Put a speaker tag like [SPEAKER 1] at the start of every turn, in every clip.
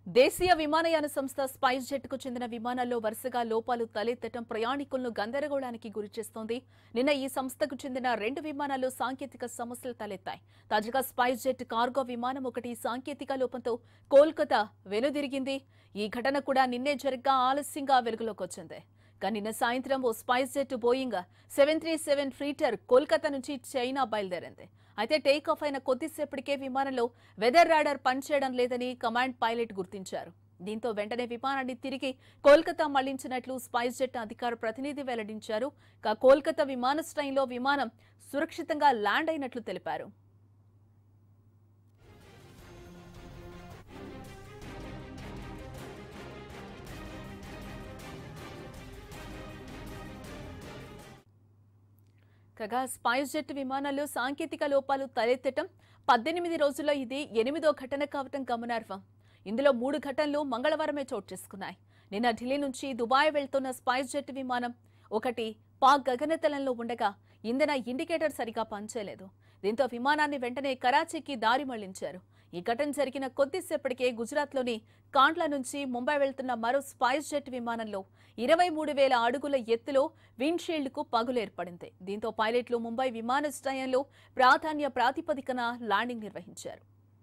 [SPEAKER 1] దేశీయ విమానయాన సంస్థ స్పైస్ జెట్ కు చెందిన విమానాల్లో వరుసగా లోపాలు తలెత్తడం ప్రయాణికులను గందరగోళానికి గురిచేస్తోంది నిన్న ఈ సంస్థకు చెందిన రెండు విమానాల్లో సాంకేతిక సమస్యలు తలెత్తాయి తాజాగా స్పైస్ జెట్ కార్గో విమానం ఒకటి సాంకేతిక లోపంతో కోల్కతా వెనుదిరిగింది ఈ ఘటన కూడా నిన్నే జరగ్గా ఆలస్యంగా వెలుగులోకి వచ్చింది కానీ నిన్న సాయంత్రం ఓ SpiceJet Boeing seven three seven freighter Kolkata నుంచి చైనా బయలుదేరింది అయితే టేక్ ఆఫ్ అయిన కొద్దిసేపటికే విమానంలో వెదర్ రాడర్ పనిచేయడం లేదని కమాండ్ పైలట్ గుర్తించారు దీంతో వెంటనే విమానాన్ని తిరిగి కోల్కతా మళ్లించినట్లు స్పైస్ జెట్ అధికార ప్రతినిధి వెల్లడించారు ఇక కోల్కతా విమానాశ్రయంలో విమానం సురక్షితంగా ల్యాండ్ అయినట్లు తెలిపారు కాగా స్పైస్ జెట్ విమానాల్లో సాంకేతిక లోపాలు తలెత్తటం పద్దెనిమిది రోజుల్లో ఇది ఎనిమిదో ఘటన కావటం గమనార్హం ఇందులో మూడు ఘటనలు మంగళవారమే చోటు చేసుకున్నాయి నిన్న ఢిల్లీ నుంచి దుబాయ్ వెళ్తున్న స్పైస్ జెట్ విమానం ఒకటి పాక్ గగనతలంలో ఉండగా ఇంధన ఇండికేటర్ సరిగా పనిచేయలేదు దీంతో విమానాన్ని వెంటనే కరాచీకి దారి మళ్లించారు ఈ ఘటన జరిగిన కొద్దిసేపటికే గుజరాత్లోని కాండ్లా నుంచి ముంబై వెళ్తున్న మరో స్పైస్ జెట్ విమానంలో ఇరవై మూడు వేల అడుగుల ఎత్తులో విండ్షీల్డ్కు పగులు ఏర్పడింది దీంతో పైలట్లు ముంబై విమానాశ్రయంలో ప్రాధాన్య ప్రాతిపదికన ల్యాండింగ్ నిర్వహించారు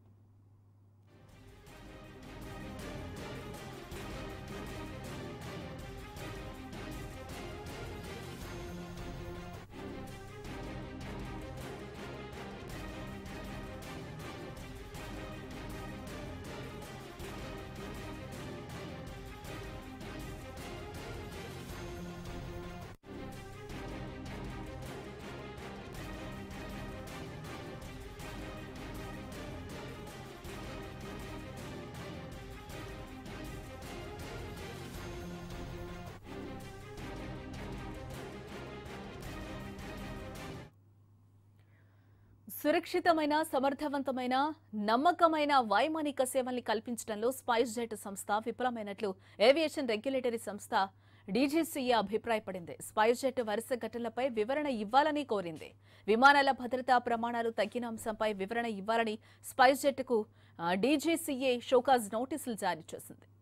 [SPEAKER 1] సురక్షితమైన సమర్థవంతమైన నమ్మకమైన వైమానిక సేవల్ని కల్పించడంలో స్పైస్ జెట్ సంస్థ విఫలమైనట్లు ఏవియేషన్ రెగ్యులేటరీ సంస్థ డీజీసీఏ అభిప్రాయపడింది స్పైస్ జెట్ వరుస ఘటనలపై వివరణ ఇవ్వాలని కోరింది విమానాల భద్రతా ప్రమాణాలు తగ్గిన అంశంపై వివరణ ఇవ్వాలని స్పైస్ జెట్కు డీజీసీఏ షోకాజ్ నోటీసులు జారీ చేసింది